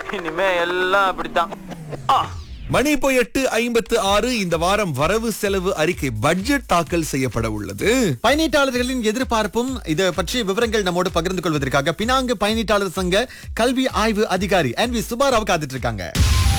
இனிமே எல்லாம் அப்படித்தான் ஆ மணி இப்போ எட்டு ஐம்பத்து ஆறு இந்த வாரம் வரவு செலவு அறிக்கை பட்ஜெட் தாக்கல் செய்யப்பட உள்ளது பயணீட்டாளர்களின் எதிர்பார்ப்பும் இது பற்றிய விவரங்கள் நம்மோடு பகிர்ந்து கொள்வதற்காக பினாங்கு பயணீட்டாளர் சங்க கல்வி ஆய்வு அதிகாரி என் வி சுபாராவ் காத்துட்டு இருக்காங்க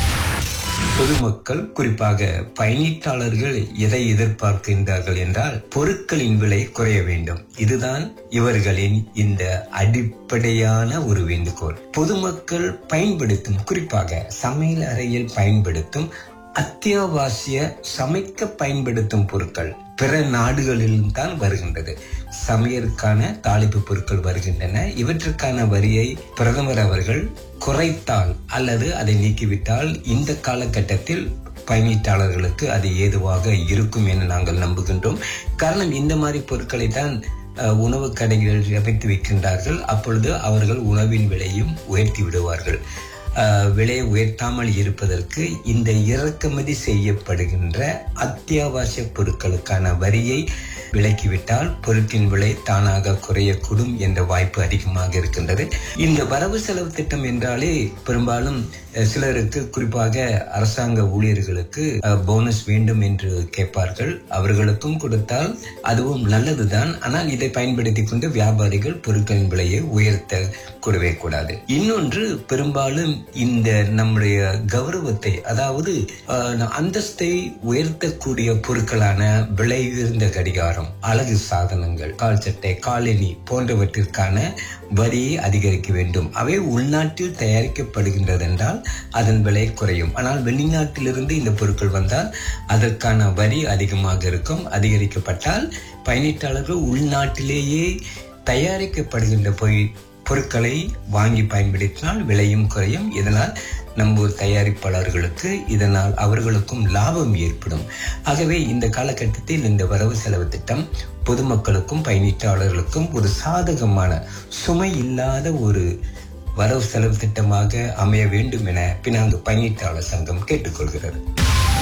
பொதுமக்கள் குறிப்பாக பயணீட்டாளர்கள் எதை எதிர்பார்க்கின்றார்கள் என்றால் பொருட்களின் விலை குறைய வேண்டும் இதுதான் இவர்களின் இந்த அடிப்படையான ஒரு வேண்டுகோள் பொதுமக்கள் பயன்படுத்தும் குறிப்பாக சமையல் அறையில் பயன்படுத்தும் அத்தியாவசிய சமைக்க பயன்படுத்தும் பொருட்கள் பிற நாடுகளிலும் தான் வருகின்றது சமையலுக்கான தாளிப்பு பொருட்கள் வருகின்றன இவற்றுக்கான வரியை பிரதமர் அவர்கள் குறைத்தால் அல்லது அதை நீக்கிவிட்டால் இந்த காலகட்டத்தில் பயணீட்டாளர்களுக்கு அது ஏதுவாக இருக்கும் என நாங்கள் நம்புகின்றோம் காரணம் இந்த மாதிரி பொருட்களை தான் அஹ், உணவு கடைகள் அமைத்து வைக்கின்றார்கள் அப்பொழுது அவர்கள் உணவின் விலையும் உயர்த்தி விடுவார்கள் அஹ், விலையை உயர்த்தாமல் இருப்பதற்கு இந்த இறக்குமதி செய்யப்படுகின்ற அத்தியாவசிய பொருட்களுக்கான வரியை விலக்கிவிட்டால் பொருட்களின் விலை தானாக குறையக்கூடும் என்ற வாய்ப்பு அதிகமாக இருக்கின்றது இந்த வரவு செலவு திட்டம் என்றாலே பெரும்பாலும் அஹ், சிலருக்கு குறிப்பாக அரசாங்க ஊழியர்களுக்கு அஹ், போனஸ் வேண்டும் என்று கேட்பார்கள் அவர்களுக்கும் கொடுத்தால் அதுவும் நல்லதுதான் ஆனால் இதை பயன்படுத்தி கொண்டு வியாபாரிகள் பொருட்களின் விலையை உயர்த்த கூடவே கூடாது இன்னொன்று பெரும்பாலும் இந்த நம்முடைய கௌரவத்தை அதாவது அஹ், அந்தஸ்தை உயர்த்தக்கூடிய பொருட்களான விலை உயர்ந்த கடிகாரம் அழகு சாதனங்கள் கால் சட்டை காலணி போன்றவற்றிற்கான வரியை அதிகரிக்க வேண்டும் அவை உள்நாட்டில் தயாரிக்கப்படுகின்றது என்றால் அதன் விலை குறையும் ஆனால் வெளிநாட்டிலிருந்து இந்த பொருட்கள் வந்தால் அதற்கான வரி அதிகமாக இருக்கும் அதிகரிக்கப்பட்டால் பயணீட்டாளர்கள் உள்நாட்டிலேயே தயாரிக்கப்படுகின்ற பொய் பொருட்களை வாங்கி பயன்படுத்தினால் விலையும் குறையும் இதனால் நம்ம தயாரிப்பாளர்களுக்கு இதனால் அவர்களுக்கும் லாபம் ஏற்படும் ஆகவே இந்த காலகட்டத்தில் இந்த வரவு செலவு திட்டம் பொதுமக்களுக்கும் பயணீட்டாளர்களுக்கும் ஒரு சாதகமான சுமை இல்லாத ஒரு வரவு செலவு திட்டமாக அமைய வேண்டும் என பினாங்கு பயணீட்டாளர் சங்கம் கேட்டுக்கொள்கிறது